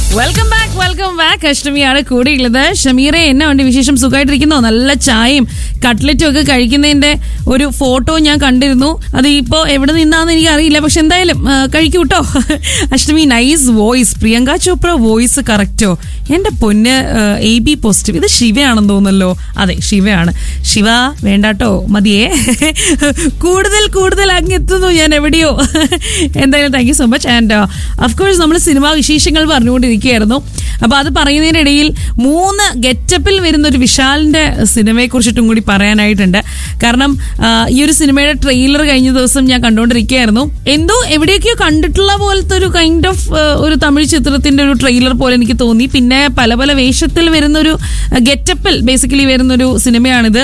welcome back welcome back അഷ്ടമിയാണ് കൂടെയുള്ളത് ഷമീറെ എന്നെ ഉണ്ട് വിശേഷം സുഖമായിട്ടിരിക്കുന്നോ നല്ല ചായയും കട്ട്ലറ്റും ഒക്കെ കഴിക്കുന്നതിന്റെ ഒരു ഫോട്ടോ ഞാൻ കണ്ടിരുന്നു അത് ഇപ്പോ എവിടെ നിന്നാന്ന് എനിക്ക് അറിയില്ല പക്ഷെ എന്തായാലും ആ, കഴിക്കൂ കേട്ടോ Ashtami nice voice Priyanka Chopra voice കറക്റ്റോ എന്റെ പൊന്ന് എ ബി പോസിറ്റീവ് ഇത് ശിവയാണെന്ന് തോന്നല്ലോ അതെ ശിവയാണ് ശിവ വേണ്ടാട്ടോ മതിയേ കൂടുതൽ കൂടുതൽ അങ്ങ് എത്തുന്നു ഞാൻ എവിടെയോ എന്തായാലും thank you so much and of course നമ്മൾ സിനിമാ വിശേഷങ്ങൾ പറഞ്ഞുകൊണ്ടിരിക്കുകയായിരുന്നു അപ്പോൾ അത് പറയുന്നതിനിടയിൽ മൂന്ന് ഗെറ്റപ്പിൽ വരുന്ന ഒരു വിശാലിന്റെ സിനിമയെ കുറിച്ചിട്ടും കൂടി പറയാനായിട്ടുണ്ട് കാരണം ആ, ഈ ഒരു സിനിമയുടെ ട്രെയിലർ കഴിഞ്ഞ ദിവസം ഞാൻ കണ്ടുകൊണ്ടിരിക്കുകയായിരുന്നു എന്തോ എവിടെയൊക്കെയോ കണ്ടിട്ടുള്ള പോലത്തെ ഒരു കൈൻഡ് ഓഫ് ഒരു തമിഴ് ചിത്രത്തിന്റെ ഒരു ട്രെയിലർ പോലെ എനിക്ക് തോന്നി പിന്നെ പല പല വേഷത്തിൽ വരുന്ന ഒരു ഗെറ്റപ്പിൽ ബേസിക്കലി വരുന്ന ഒരു സിനിമയാണിത്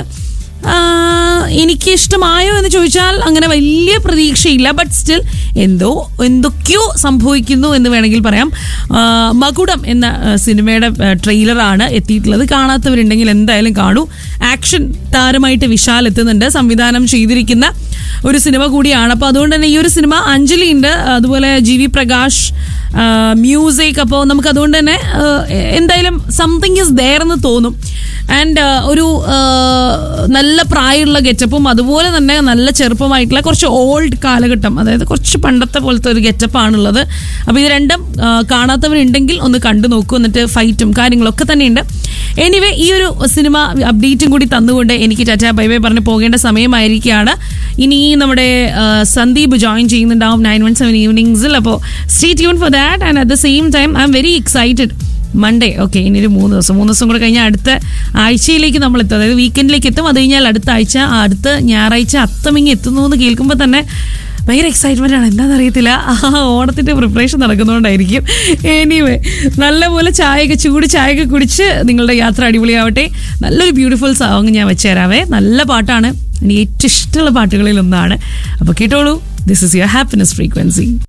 ആഹ് എനിക്ക് ഇഷ്ടമായോ എന്ന് ചോദിച്ചാൽ അങ്ങനെ വലിയ പ്രതീക്ഷയില്ല ബട്ട് സ്റ്റിൽ എന്തോ എന്തൊക്കെയോ സംഭവിക്കുന്നു എന്ന് വേണമെങ്കിൽ പറയാം ആഹ് മകുടം എന്ന ആഹ് സിനിമയുടെ ആഹ് ട്രെയിലറാണ് എത്തിയിട്ടുള്ളത് കാണാത്തവരുണ്ടെങ്കിൽ എന്തായാലും കാണൂ ആക്ഷൻ താരമായിട്ട് വിശാൽ എത്തുന്നുണ്ട് സംവിധാനം ചെയ്തിരിക്കുന്ന ഒരു സിനിമ കൂടിയാണ് അപ്പോൾ അതുകൊണ്ട് തന്നെ ഈ ഒരു സിനിമ അഞ്ജലി ഉണ്ട് അതുപോലെ ജി വി പ്രകാശ് മ്യൂസിക് അപ്പോൾ നമുക്ക് അതുകൊണ്ട് തന്നെ ആഹ് എന്തായാലും സംതിങ് ഇസ് ദയർ എന്ന് തോന്നും ആൻഡ് ഒരു ആഹ് നല്ല പ്രായമുള്ള ഗെറ്റപ്പും അതുപോലെ തന്നെ നല്ല ചെറുപ്പമായിട്ടുള്ള കുറച്ച് ഓൾഡ് കാലഘട്ടം അതായത് കുറച്ച് പണ്ടത്തെ പോലത്തെ ഒരു ഗെറ്റപ്പാണുള്ളത് അപ്പോൾ ഇത് രണ്ടും ആഹ് കാണാത്തവരുണ്ടെങ്കിൽ ഒന്ന് കണ്ടു നോക്കൂ എന്നിട്ട് ഫൈറ്റും കാര്യങ്ങളൊക്കെ തന്നെയുണ്ട് എനിവേ ഈ ഒരു സിനിമ അപ്ഡേറ്റും കൂടി തന്നുകൊണ്ട് എനിക്ക് ടാറ്റ ബൈ ബൈ പറഞ്ഞ് പോകേണ്ട സമയമായിരിക്കുകയാണ് ഇനി നമ്മുടെ ആഹ് സന്ദീപ് ജോയിൻ ചെയ്യുന്നുണ്ടാവും നയൻ വൺ സെവൻ ഈവനിങ്സിൽ അപ്പോൾ stay tune for that and at the same time I'm very excited Monday okay ഇനി ഒരു മൂന്ന് ദിവസം മൂന്ന് ദിവസം കൂടെ കഴിഞ്ഞാൽ അടുത്ത ആഴ്ചയിലേക്ക് നമ്മൾ എത്തും അതായത് വീക്കെൻഡിലേക്ക് എത്തും അത് കഴിഞ്ഞാൽ അടുത്ത ആഴ്ച ആ അടുത്ത ഞായറാഴ്ച അത്തമിങ്ങി എത്തുന്നു എന്ന് കേൾക്കുമ്പോൾ തന്നെ ഭയങ്കര എക്സൈറ്റ്മെന്റ് ആണ് എന്താണെന്ന് അറിയത്തില്ല ആ ഓണത്തിന്റെ പ്രിപ്പറേഷൻ നടക്കുന്നതുകൊണ്ടായിരിക്കും എനിവേ നല്ലപോലെ ചായയൊക്കെ ചൂട് ചായയൊക്കെ കുടിച്ച് നിങ്ങളുടെ യാത്ര അടിപൊളിയാവട്ടെ നല്ലൊരു ബ്യൂട്ടിഫുൾ സോങ് ഞാൻ വെച്ച് തരാവേ നല്ല പാട്ടാണ് എനിക്ക് ഏറ്റവും ഇഷ്ടമുള്ള പാട്ടുകളിൽ ഒന്നാണ് അപ്പോൾ കേട്ടോളൂ this is your happiness frequency